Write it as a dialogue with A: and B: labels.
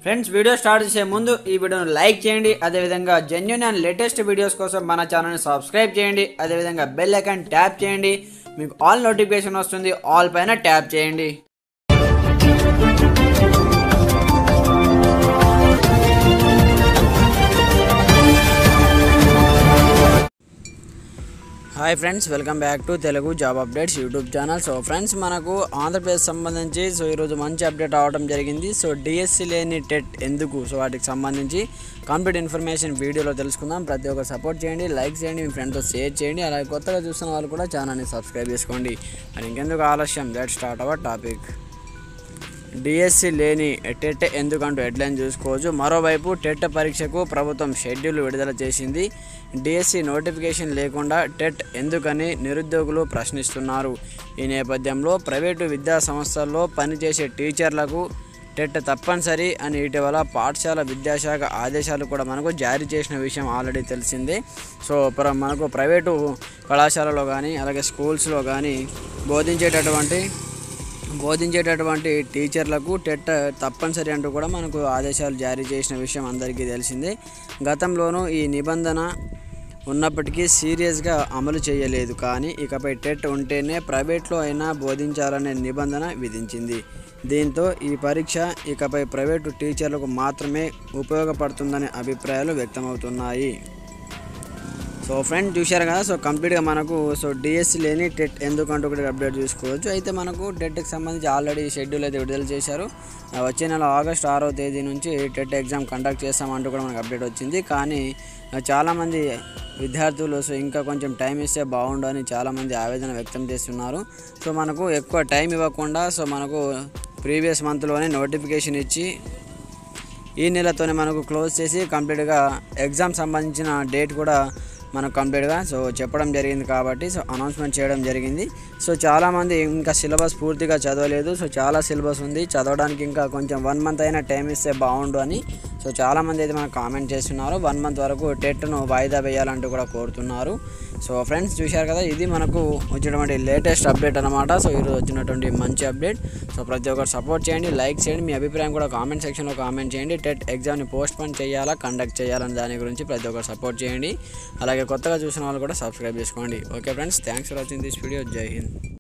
A: friends video start చేసే ముందు ఈ వీడియోను లైక్ చేయండి అదేవిధంగా జెన్యున్ అండ్ లేటెస్ట్ వీడియోస్ కోసం మన ఛానల్ని సబ్స్క్రైబ్ చేయండి అదేవిధంగా బెల్ ఐకాన్ ట్యాప్ చేయండి మీకు ఆల్ నోటిఫికేషన్ వస్తుంది ఆల్ పైన ట్యాప్ చేయండి hi friends welcome back to Telugu job updates YouTube channel so friends మనకు ఆంధ్రప్రదేశ్ సంబంధించి సో ఈరోజు మంచి అప్డేట్ అవడం జరిగింది సో డిఎస్సి లేని టెట్ ఎందుకు సో వాటికి సంబంధించి కంప్లీట్ ఇన్ఫర్మేషన్ వీడియోలో తెలుసుకుందాం ప్రతి ఒక్కరు సపోర్ట్ చేయండి లైక్ చేయండి మీ ఫ్రెండ్తో షేర్ చేయండి అలాగే కొత్తగా చూస్తున్న వాళ్ళు కూడా ఛానల్ని సబ్స్క్రైబ్ చేసుకోండి మరి ఇంకెందుకు ఆలస్యం let start our topic DSC లేని టెట్ ఎందుకంటూ హెడ్లైన్ చూసుకోవచ్చు మరోవైపు టెట్ పరీక్షకు ప్రభుత్వం షెడ్యూల్ విడుదల చేసింది డిఎస్సి నోటిఫికేషన్ లేకుండా టెట్ ఎందుకని నిరుద్యోగులు ప్రశ్నిస్తున్నారు ఈ నేపథ్యంలో ప్రైవేటు విద్యా సంస్థల్లో పనిచేసే టీచర్లకు టెట్ తప్పనిసరి అని ఇటీవల పాఠశాల విద్యాశాఖ ఆదేశాలు కూడా మనకు జారీ చేసిన విషయం ఆల్రెడీ తెలిసిందే సో ప్ర మనకు ప్రైవేటు కళాశాలలో కానీ అలాగే స్కూల్స్లో కానీ బోధించేటటువంటి బోధించేటటువంటి టీచర్లకు టెట్ తప్పనిసరి అంటూ కూడా మనకు ఆదేశాలు జారీ చేసిన విషయం అందరికీ తెలిసిందే గతంలోనూ ఈ నిబంధన ఉన్నప్పటికీ సీరియస్గా అమలు చేయలేదు కానీ ఇకపై టెట్ ఉంటేనే ప్రైవేట్లో అయినా బోధించాలనే నిబంధన విధించింది దీంతో ఈ పరీక్ష ఇకపై ప్రైవేటు టీచర్లకు మాత్రమే ఉపయోగపడుతుందనే అభిప్రాయాలు వ్యక్తమవుతున్నాయి సో ఫ్రెండ్ చూశారు కదా సో కంప్లీట్గా మనకు సో డిఎస్సి లేని టెట్ ఎందుకంటూ కూడా అప్డేట్ చూసుకోవచ్చు అయితే మనకు టెట్కి సంబంధించి ఆల్రెడీ షెడ్యూల్ అయితే విడుదల చేశారు ఆ, వచ్చే నెల ఆగస్ట్ ఆరో తేదీ నుంచి టెట్ ఎగ్జామ్ కండక్ట్ చేస్తామంటూ కూడా మనకు అప్డేట్ వచ్చింది కానీ ఆ, చాలామంది విద్యార్థులు సో ఇంకా కొంచెం టైం ఇస్తే బాగుండు అని చాలామంది ఆవేదన వ్యక్తం చేస్తున్నారు సో మనకు ఎక్కువ టైం ఇవ్వకుండా సో మనకు ప్రీవియస్ మంత్లోనే నోటిఫికేషన్ ఇచ్చి ఈ నెలతోనే మనకు క్లోజ్ చేసి కంప్లీట్గా ఎగ్జామ్ సంబంధించిన డేట్ కూడా మనకు కంప్లీట్గా సో చెప్పడం జరిగింది కాబట్టి సో అనౌన్స్మెంట్ చేయడం జరిగింది సో చాలామంది ఇంకా సిలబస్ పూర్తిగా చదవలేదు సో చాలా సిలబస్ ఉంది చదవడానికి ఇంకా కొంచెం వన్ మంత్ అయినా టైం ఇస్తే బాగుండు అని సో చాలామంది అయితే మనకు కామెంట్ చేస్తున్నారు వన్ మంత్ వరకు టెట్ను వాయిదా వేయాలంటూ కూడా కోరుతున్నారు సో ఫ్రెండ్స్ చూశారు కదా ఇది మనకు వచ్చినటువంటి లేటెస్ట్ అప్డేట్ అనమాట సో ఈరోజు వచ్చినటువంటి మంచి అప్డేట్ సో ప్రతి ఒక్కరు సపోర్ట్ చేయండి లైక్ చేయండి మీ అభిప్రాయం కూడా కామెంట్ సెక్షన్లో కామెంట్ చేయండి టెట్ ఎగ్జామ్ని పోస్ట్ పోన్ చేయాలా కండక్ట్ చేయాలని దాని గురించి ప్రతి ఒక్కరు సపోర్ట్ చేయండి అలాగే కొత్తగా చూసిన వాళ్ళు కూడా సబ్స్క్రైబ్ చేసుకోండి okay friends thanks for watching this video Jai Hind